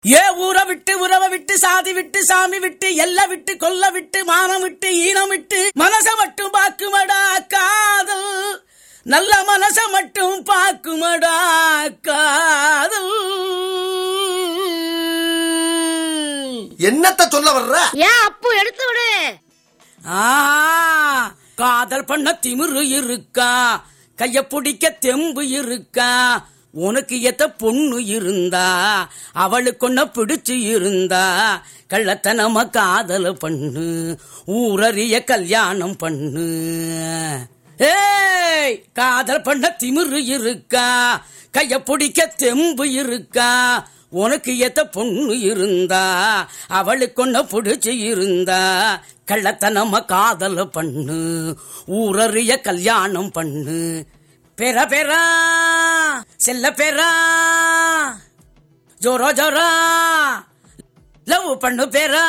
ஏ ஊற விட்டு உறவ விட்டு சாதி விட்டு சாமி விட்டு எல்ல விட்டு கொல்ல விட்டு மானம் விட்டு ஈனம் விட்டு மனச மட்டும் பாக்குமடா காதல் நல்ல மனச மட்டும் பாக்குமடா காதல் என்னத்த சொல்ல வர்ற ஏன் அப்பு எடுத்து விடு ஆ, காதல் பண்ண திமிரு இருக்கா கைய பிடிக்க தெம்பு இருக்கா உனக்கு எத்த பொண்ணு இருந்தா அவளுக்கு ஒன்ன பிடிச்சு இருந்தா கள்ளத்தனம காதல பண்ணு ஊரறிய கல்யாணம் பண்ணு ஏய் காதல் பண்ண திமிரு இருக்கா கைய பிடிக்க தெம்பு இருக்கா உனக்கு எத்த பொண்ணு இருந்தா அவளுக்கு ஒன்ன பிடிச்சு இருந்தா கள்ளத்தனம காதல பண்ணு ஊரறிய கல்யாணம் பண்ணு பெற பெறா செல்ல பெறா ஜோரா ஜோரா லவ் பண்ணு பெறா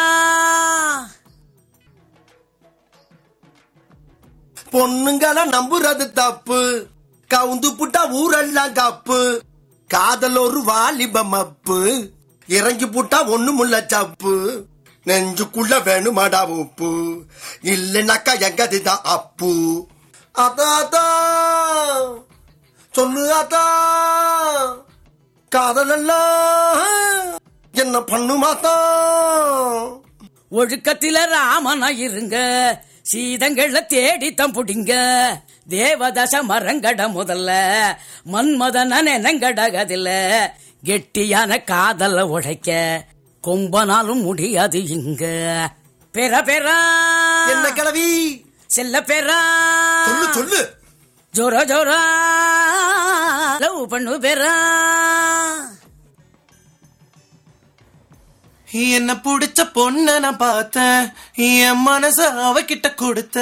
பொண்ணுங்களை நம்புறது தப்பு கவுந்து புட்டா ஊரெல்லாம் கப்பு காதல் ஒரு வாலிப மப்பு இறங்கி புட்டா ஒண்ணு முள்ள சப்பு நெஞ்சுக்குள்ள வேணுமாடா உப்பு இல்லைனாக்கா எங்கதுதான் அப்பு அதா அதா சொல்லு அதா காதலெல்லாம் என்ன பண்ணுமாதான் ஒழுக்கத்தில ராமனா இருங்க சீதங்கள தேடித்தம் புடிங்க தேவதச மரங்கட முதல்ல மன்மதன நெனங்கடகதில்ல கெட்டியான காதல உடைக்க கொம்பனாலும் முடியாது இங்க பெற பெறா என்ன கிளவி செல்ல பெறா சொல்லு சொல்லு ஜோரா ஜோரா லவ் பண்ணு பெறா என்ன புடிச்ச பொண்ண நான் பார்த்தேன் என் மனச அவகிட்ட கொடுத்த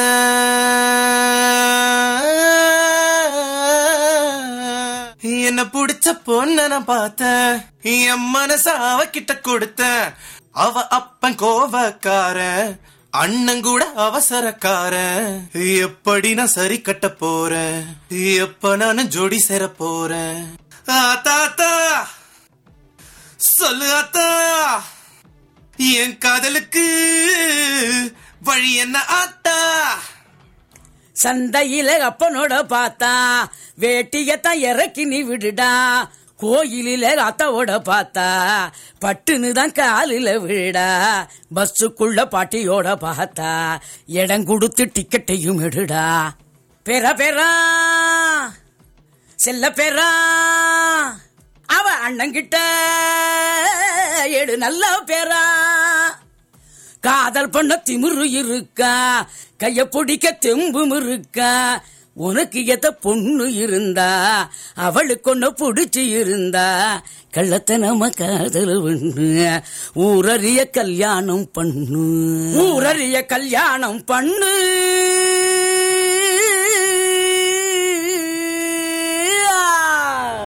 என்ன புடிச்ச பொண்ண நான் பார்த்தேன் என் மனச அவகிட்ட கொடுத்த அவ அப்பன் கோவக்கார அண்ணன் கூட அவசரக்கார எப்படி நான் சரி கட்ட போறேன் எப்ப நான் ஜோடி சேர போறேன் ஆ, தாத்தா சொல்லு அத்தா என் காதலுக்கு வழி என்ன ஆத்தா சந்தையில அப்பனோட பார்த்தா வேட்டியத்தான் இறக்கி நீ விடுடா கோயிலில அத்தாவோட பார்த்தா பட்டுன்னு தான் காலில விழுடா பஸ்ஸுக்குள்ள பாட்டியோட பார்த்தா இடம் கொடுத்து டிக்கெட்டையும் எடுடா பெற பெறா செல்ல பெறா அவ அண்ணங்கிட்ட எடு நல்ல பேரா காதல் பண்ண திமிரு இருக்கா கைய பிடிக்க தெம்பும் இருக்கா உனக்கு எத்த பொண்ணு இருந்தா அவளுக்கு ஒண்ணு பிடிச்சு இருந்தா கள்ளத்தனம காதல் பண்ணு ஊரறிய கல்யாணம் பண்ணு ஊரறிய கல்யாணம் பண்ணு